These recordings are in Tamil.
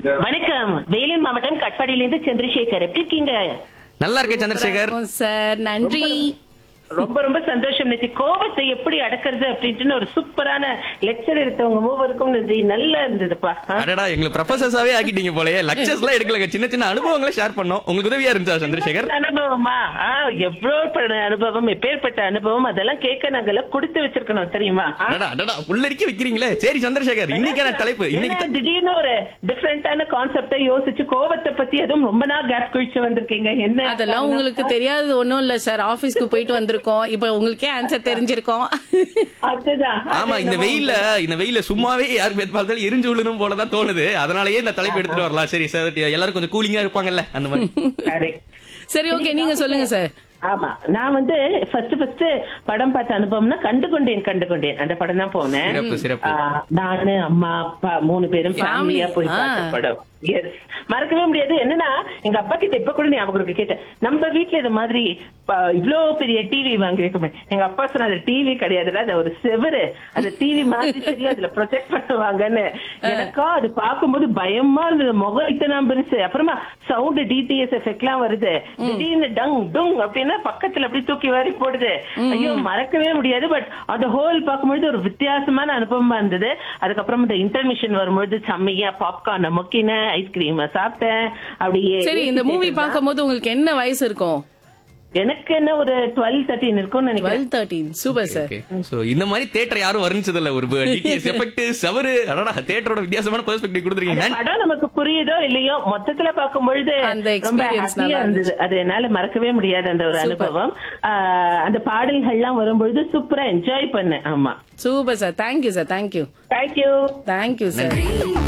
வணக்கம் வேலூர் மாவட்டம் கட்பாடியிலிருந்து சந்திரசேகர் எப்படி இருக்கீங்க நல்லா இருக்கேன் சந்திரசேகர் சார் நன்றி ரொம்ப ரொம்ப சந்தோஷம் நிதி கோபத்தை எப்படி அடக்கிறது அப்படின்ட்டு ஒரு சூப்பரான லெக்சர் எடுத்தவங்க மூவருக்கும் நிதி நல்லா இருந்ததுப்பா ஆ? அடடா எங்களுக்கு ப்ரொஃபசர்ஸாவே ஆக்கிட்டீங்க போலயே லெக்சர்ஸ் எல்லாம் எடுக்கலங்க சின்ன சின்ன அனுபவங்களை ஷேர் பண்ணோம் உங்களுக்கு உதவியா இருந்துச்சா சந்திரசேகர் அனுபவமா ஆ, எவ்வளவு பட அனுபவம் எப்பேற்பட்ட அனுபவம் அதெல்லாம் கேட்க நாங்கெல்லாம் கொடுத்து வச்சிருக்கணும் தெரியுமா ஆ? அடடா அடடா உள்ளடிக்க வைக்கிறீங்களே சரி சந்திரசேகர் இன்னைக்கான தலைப்பு இன்னைக்கு ஏன்னா, திடீர்னு ஒரு டிஃபரெண்டான கான்செப்டை யோசிச்சு கோபத்தை பத்தி எதுவும் ரொம்ப நாள் கேப் கழிச்சு வந்திருக்கீங்க என்ன அதெல்லாம் உங்களுக்கு தெரியாதது ஒண்ணும் இல்ல சார் ஆபீஸ்க்கு போயிட்டு வந்திருக்கோம் இப்ப உங்களுக்கே ஆன்சர் தெரிஞ்சிருக்கோம் அதுதான் ஆமா இந்த வெயில்ல இந்த வெயில்ல சும்மாவே யாருக்கு பேர் பார்த்தாலும் எரிஞ்சு விழுணும் போலதான் தோணுது அதனாலயே இந்த தலைப்பு எடுத்துட்டு வரலாம் சரி சார் எல்லாரும் கொஞ்சம் கூலிங்கா இருப்பாங்கல்ல அந்த மாதிரி Correct. சரி ஓகே நீங்க சொல்லுங்க சார் ஆமா நான் வந்து ஃபர்ஸ்ட் ஃபர்ஸ்ட் படம் பார்த்த அனுபவம்னா கண்டு கொண்டேன் கண்டு கொண்டேன் அந்த படம் தான் போனேன் சிறப்பு சிறப்பு ஆ, நானு அம்மா அப்பா மூணு பேரும் Family. ஃபேமிலியா போய் ஆ. பார்த்த படம் எஸ் மறக்கவே முடியாது என்னன்னா எங்க அப்பா கிட்ட இப்ப கூட ஞாபகம் இருக்கு கேட்டேன் நம்ம வீட்ல இது மாதிரி ப- இவ்ளோ பெரிய டிவி வாங்கி வைக்கமே எங்க அப்பா சொன்ன அது டிவி கிடையாதுல அது ஒரு செவரு அந்த டிவி மாதிரி சரி அதுல ப்ரொஜெக்ட் பண்ணுவாங்கன்னு எனக்கா அது பார்க்கும்போது பயமா இருந்தது முகம் இத்தனை பெருசு அப்புறமா சவுண்ட் டிடிஎஸ் எஃபெக்ட்லாம் வருது திடீர்னு டங் டுங் அப்படின்னா பக்கத்துல அப்படி தூக்கி வாரி போடுது ஐயோ மறக்கவே முடியாது பட் அந்த ஹோல் பார்க்கும்பொழுது ஒரு வித்தியாசமான அனுபவமா இருந்தது அதுக்கப்புறம் இந்த இன்டர்மிஷன் வரும்பொழுது செம்மையா பாப்கார்ன் முக்கினேன் ஐஸ்கிரீம் சாப்பிட்டேன் அப்படியே சரி இந்த மூவி பார்க்கும்போது உங்களுக்கு என்ன வயசு இருக்கும் எனக்கு என்ன ஒரு டுவெல் தேர்ட்டின் இருக்கும்னு நினைக்கிறேன் twelve thirteen super sir so இந்த மாதிரி தேட்டர் யாரும் வர்ணிச்சது இல்ல ஒரு டிடிஎஸ் எஃபெக்ட் சவரு அடடா தேட்டரோட வித்தியாசமான பெர்ஸ்பெக்டிவ் கொடுத்துருக்கீங்க அந்த படம் நமக்கு புரியுதோ இல்லையோ மொத்தத்துல பார்க்கும் பொழுது அந்த ரொம்ப experience ஹாப்பியா நல்லா இருந்தது அது என்னால மறக்கவே முடியாது அந்த ஒரு அனுபவம் ஆஹ் அந்த பாடல்கள்லாம் வரும்பொழுது சூப்பரா என்ஜாய் பண்ணேன் ஆமா super sir thank you sir thank you thank you thank you sir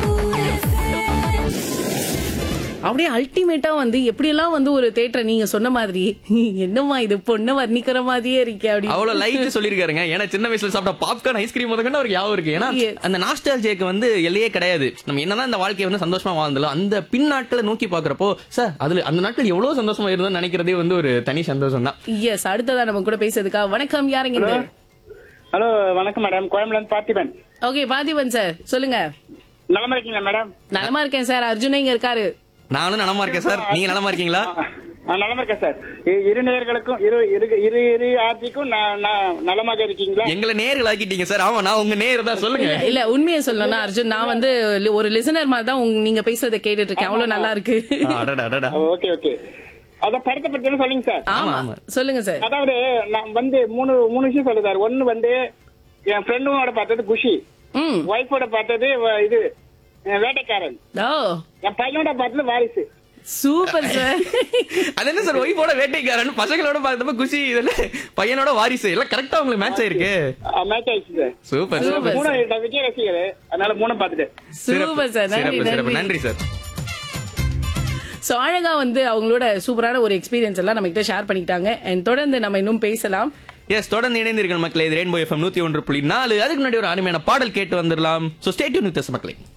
அப்படியே அல்டிமேட்டா வந்து எப்படியெல்லாம் வந்து ஒரு தேட்டரை நீங்க சொன்ன மாதிரி என்னம்மா இது பொண்ணை வர்ணிக்கிற மாதிரியே இருக்கே அப்படி அவ்வளவு லைட் சொல்லிருக்காருங்க ஏன்னா சின்ன வயசுல சாப்பிட்ட பாப்கார்ன் ஐஸ்கிரீம் முதற்கொண்டு அவருக்கு ஞாபகம் இருக்கு ஏன்னா Yes. அந்த நாஸ்டாலஜிக்கு வந்து எல்லையே கிடையாது நம்ம என்னதான் இந்த வாழ்க்கையை வந்து சந்தோஷமா வாழ்ந்தாலும் அந்த பின் நாட்களை நோக்கி பாக்குறப்போ சார் அதுல அந்த நாட்கள் எவ்வளவு சந்தோஷமா இருந்தோம்னு நினைக்கிறதே வந்து ஒரு தனி சந்தோஷம் தான் எஸ் அடுத்ததா நம்ம கூட பேசுறதுக்கா வணக்கம் யாருங்க இது ஹலோ வணக்கம் மேடம் கோயம்புல இருந்து பார்த்திபன் ஓகே பாதிபன் சார் சொல்லுங்க நலமா இருக்கீங்களா மேடம் நலமா இருக்கேன் சார் அர்ஜுன் இங்க இருக்காரு நானும் நலமா இருக்கேன் சார் நீங்க நலமா இருக்கீங்களா ஆ, நலமா இருக்கேன் சார் இ- இரு நேயர்களுக்கும் இரு இரு இரு இரு ஆர்ஜிக்கும் ந- ந- நலமாக இருக்கீங்களா எங்களை நேர்கள் ஆக்கிட்டீங்க சார் ஆமா நான் உங்க நேர் தான் சொல்லுங்க இல்ல இல்ல உண்மையை சொல்லணும்னா அர்ஜுன் நான் வந்து லி- ஒரு லிசனர் மாதிரி தான் உங்க- நீங்க பேசுறதை கேட்டுட்டு இருக்கேன் அவ்வளவு நல்லா இருக்கு ஆ, அடடா அடடா ஓகே ஓகே அத படத்தை பத்தி என்ன சொல்லுங்க சார் ஆமா ஆமா. சொல்லுங்க சார் அதாவது நான் வந்து மூணு மூணு விஷயம் சொல்லுங்க சார் ஒன்னு வந்து என் ஃப்ரெண்டோட பார்த்தது குஷி ம் ஒய்ஃபோட பார்த்தது வ- இது அஹ், வேட்டைக்காரன் ஓ என் பையனோட பார்த்தது வாரிசு சூப்பர் சார் அது என்ன சார் ஒய்ஃபோட வேட்டைக்காரன் பசங்களோட பார்த்தப்ப குஷி இதுல பையனோட வாரிசு எல்லாம் கரெக்டா உங்களுக்கு மேட்ச் ஆயிருக்கு மேட்ச் ஆயிடுச்சு சார் சூப்பர் Super. சூப்பர் மூணு நான் விஜய் ரசிகர் அதனால மூணு பார்த்துட்டேன் சூப்பர் சார் நன்றி சிறப்பு சிறப்பு நன்றி நன்றி சார் சோ அழகா வந்து அவங்களோட சூப்பரான ஒரு எக்ஸ்பீரியன்ஸ் எல்லாம் நம்ம கிட்ட ஷேர் பண்ணிக்கிட்டாங்க அண்ட் தொடர்ந்து நம்ம இன்னும் பேசலாம் எஸ் தொடர்ந்து இணைந்திருக்கிற மக்களே இது ரெயின்போ எஃப்எம் நூத்தி ஒன்று புள்ளி நாலு அதுக்கு முன்னாடி ஒரு அருமையான பாடல் கேட்டு வந்துடலாம் சோ ஸ்டேட்யூன் வித் மக்களே